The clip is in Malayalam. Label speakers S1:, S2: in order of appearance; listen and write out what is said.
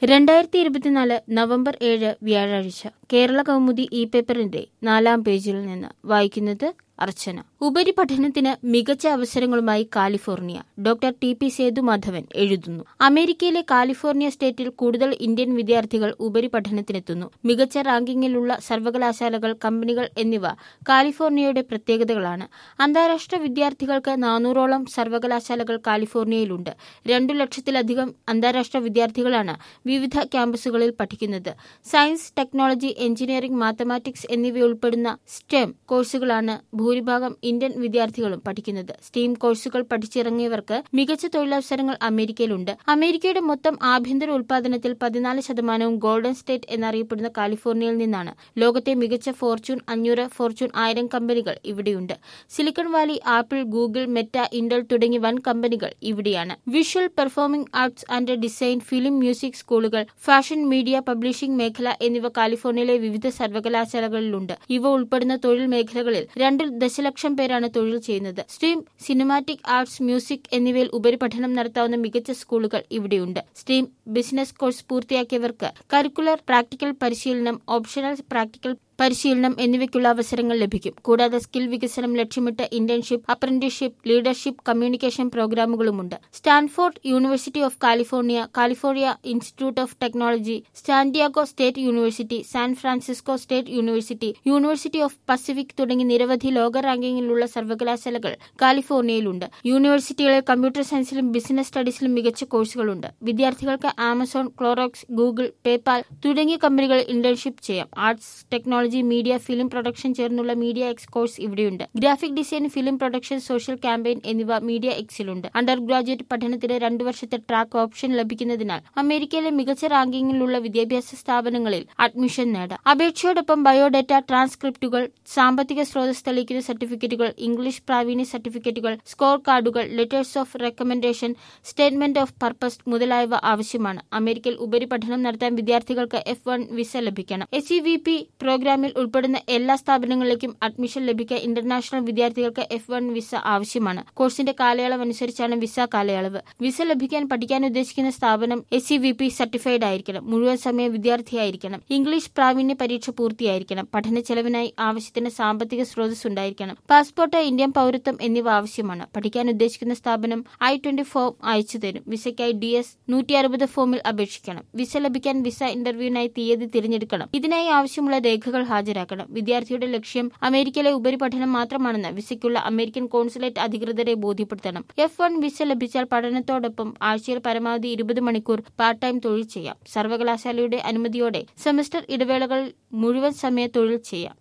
S1: രണ്ടായിരത്തി ഇരുപത്തിനാല് നവംബർ ഏഴ് വ്യാഴാഴ്ച കേരള കൗമുദി ഇ പേപ്പറിന്റെ നാലാം പേജിൽ നിന്ന് വായിക്കുന്നത് അർച്ചന ഉപരിപഠനത്തിന് മികച്ച അവസരങ്ങളുമായി California doctor T P Sethumadhavan എഴുതുന്നു അമേരിക്കയിലെ കാലിഫോർണിയ സ്റ്റേറ്റിൽ കൂടുതൽ ഇന്ത്യൻ വിദ്യാർത്ഥികൾ ഉപരിപഠനത്തിനെത്തുന്നു മികച്ച റാങ്കിങ്ങിലുള്ള സർവകലാശാലകൾ കമ്പനികൾ എന്നിവ കാലിഫോർണിയയുടെ പ്രത്യേകതകളാണ് അന്താരാഷ്ട്ര വിദ്യാർത്ഥികൾക്ക് നാനൂറോളം സർവകലാശാലകൾ കാലിഫോർണിയയിലുണ്ട് രണ്ടു ലക്ഷത്തിലധികം അന്താരാഷ്ട്ര വിദ്യാർത്ഥികളാണ് വിവിധ ക്യാമ്പസുകളിൽ പഠിക്കുന്നത് സയൻസ് ടെക്നോളജി എഞ്ചിനീയറിംഗ് മാത്തമാറ്റിക്സ് എന്നിവയുൾപ്പെടുന്ന സ്റ്റെം കോഴ്സുകളാണ് ഭൂരിഭാഗം ഇന്ത്യൻ വിദ്യാർത്ഥികളും പഠിക്കുന്നത് സ്റ്റീം കോഴ്സുകൾ പഠിച്ചിറങ്ങിയവർക്ക് മികച്ച തൊഴിലവസരങ്ങൾ അമേരിക്കയിലുണ്ട് അമേരിക്കയുടെ മൊത്തം ആഭ്യന്തര ഉൽപാദനത്തിൽ പതിനാല് ശതമാനവും ഗോൾഡൻ സ്റ്റേറ്റ് എന്നറിയപ്പെടുന്ന കാലിഫോർണിയയിൽ നിന്നാണ് ലോകത്തെ മികച്ച ഫോർച്യൂൺ അഞ്ഞൂറ് ഫോർച്യൂൺ ആയിരം കമ്പനികൾ ഇവിടെയുണ്ട് Silicon Valley Apple Google Meta Intel തുടങ്ങിയ വൻ കമ്പനികൾ ഇവിടെയാണ് visual performing arts and design film music സ്കൂളുകൾ ഫാഷൻ മീഡിയ പബ്ലിഷിംഗ് മേഖല എന്നിവ കാലിഫോർണിയയിലെ വിവിധ സർവകലാശാലകളിലുണ്ട് ഇവ ഉൾപ്പെടുന്ന തൊഴിൽ മേഖലകളിൽ രണ്ട് ദശലക്ഷം പേരാണ് തൊഴിൽ ചെയ്യുന്നത് സ്ട്രീം സിനിമാറ്റിക് ആർട്സ് മ്യൂസിക് എന്നിവയിൽ ഉപരിപഠനം നടത്താവുന്ന മികച്ച സ്കൂളുകൾ ഇവിടെയുണ്ട് സ്ട്രീം ബിസിനസ് കോഴ്സ് പൂർത്തിയാക്കിയവർക്ക് കരിക്കുലർ പ്രാക്ടിക്കൽ പരിശീലനം ഓപ്ഷണൽ പ്രാക്ടിക്കൽ പരിശീലനം എന്നിവയ്ക്കുള്ള അവസരങ്ങൾ ലഭിക്കും കൂടാതെ സ്കിൽ വികസനം ലക്ഷ്യമിട്ട് ഇന്റേൺഷിപ്പ് അപ്രന്റീസ്ഷിപ്പ് ലീഡർഷിപ്പ് കമ്മ്യൂണിക്കേഷൻ പ്രോഗ്രാമുകളുമുണ്ട് Stanford University of California California Institute of Technology Santiago State University San Francisco State University University of Pacific തുടങ്ങി നിരവധി ലോക റാങ്കിങ്ങിലുള്ള സർവകലാശാലകൾ കാലിഫോർണിയയിലുണ്ട് യൂണിവേഴ്സിറ്റികളിൽ കമ്പ്യൂട്ടർ സയൻസിലും ബിസിനസ് സ്റ്റഡീസിലും മികച്ച കോഴ്സുകളുണ്ട് വിദ്യാർത്ഥികൾക്ക് ആമസോൺ ക്ലോറോക്സ് ഗൂഗിൾ പേപാൽ തുടങ്ങിയ കമ്പനികളിൽ ഇന്റേൺഷിപ്പ് ചെയ്യാം arts technology media film production ചേർന്നുള്ള മീഡിയ എക്സ് കോഴ്സ് ഇവിടെയുണ്ട് graphic design film production social campaign എന്നിവ മീഡിയ എക്സിലുണ്ട് അണ്ടർ ഗ്രാജുവേറ്റ് പഠനത്തിന് രണ്ടു വർഷത്തെ ട്രാക്ക് ഓപ്ഷൻ ലഭിക്കുന്നതിനാൽ അമേരിക്കയിലെ മികച്ച റാങ്കിങ്ങിലുള്ള വിദ്യാഭ്യാസ സ്ഥാപനങ്ങളിൽ അഡ്മിഷൻ നേടാം അപേക്ഷയോടൊപ്പം ബയോഡാറ്റ ട്രാൻസ്ക്രിപ്റ്റുകൾ സാമ്പത്തിക സ്രോതസ് തെളിയിക്കുന്ന സർട്ടിഫിക്കറ്റുകൾ ഇംഗ്ലീഷ് പ്രാവീണ്യ സർട്ടിഫിക്കറ്റുകൾ സ്കോർ കാർഡുകൾ letters of recommendation statement of purpose മുതലായവ ആവശ്യമാണ് അമേരിക്കയിൽ ഉപരിപഠനം നടത്താൻ വിദ്യാർത്ഥികൾക്ക് എഫ് വൺ വിസ ലഭിക്കണം എസ് ഇ വി പി പ്രോഗ്രാമിൽ ഉൾപ്പെടുന്ന എല്ലാ സ്ഥാപനങ്ങളിലേക്കും അഡ്മിഷൻ ലഭിക്കാൻ ഇന്റർനാഷണൽ വിദ്യാർത്ഥികൾക്ക് എഫ് വൺ വിസ ആവശ്യമാണ് കോഴ്സിന്റെ കാലയളവ് അനുസരിച്ചാണ് വിസ കാലയളവ് വിസ ലഭിക്കാൻ പഠിക്കാൻ ഉദ്ദേശിക്കുന്ന സ്ഥാപനം S C V P certified ആയിരിക്കണം മുഴുവൻ സമയ വിദ്യാർത്ഥിയായിരിക്കണം ഇംഗ്ലീഷ് പ്രാവീണ്യ പരീക്ഷ പൂർത്തിയായിരിക്കണം പഠന ചെലവിനായി ആവശ്യത്തിന് സാമ്പത്തിക സ്രോതസ് ഉണ്ടായിരിക്കണം പാസ്പോർട്ട് ഇന്ത്യൻ പൗരത്വം എന്നിവ ആവശ്യമാണ് പഠിക്കാൻ ഉദ്ദേശിക്കുന്ന സ്ഥാപനം ഐ ട്വന്റി ഫോം അയച്ചു തരും വിസയ്ക്കായി ഡി എസ് നൂറ്റി അറുപത് ഫോമിൽ അപേക്ഷിക്കണം വിസ ലഭിക്കാൻ വിസ ഇന്റർവ്യൂവിനായി തീയതി തിരഞ്ഞെടുക്കണം ഇതിനായി ആവശ്യമുള്ള രേഖകൾ ഹാജരാക്കണം വിദ്യാർത്ഥിയുടെ ലക്ഷ്യം അമേരിക്കയിലെ ഉപരിപഠനം മാത്രമാണെന്ന് വിസയ്ക്കുള്ള അമേരിക്കൻ കോൺസുലേറ്റ് അധികൃതരെ ബോധ്യപ്പെടുത്തണം എഫ് വൺ വിസ ലഭിച്ചാൽ പഠനത്തോടൊപ്പം ആഴ്ചയിൽ പരമാവധി ഇരുപത് മണിക്കൂർ പാർട്ട് ടൈം തൊഴിൽ ചെയ്യാം സർവകലാശാലയുടെ അനുമതിയോടെ സെമസ്റ്റർ ഇടവേളകളിൽ മുഴുവൻ സമയ തൊഴിൽ ചെയ്യാം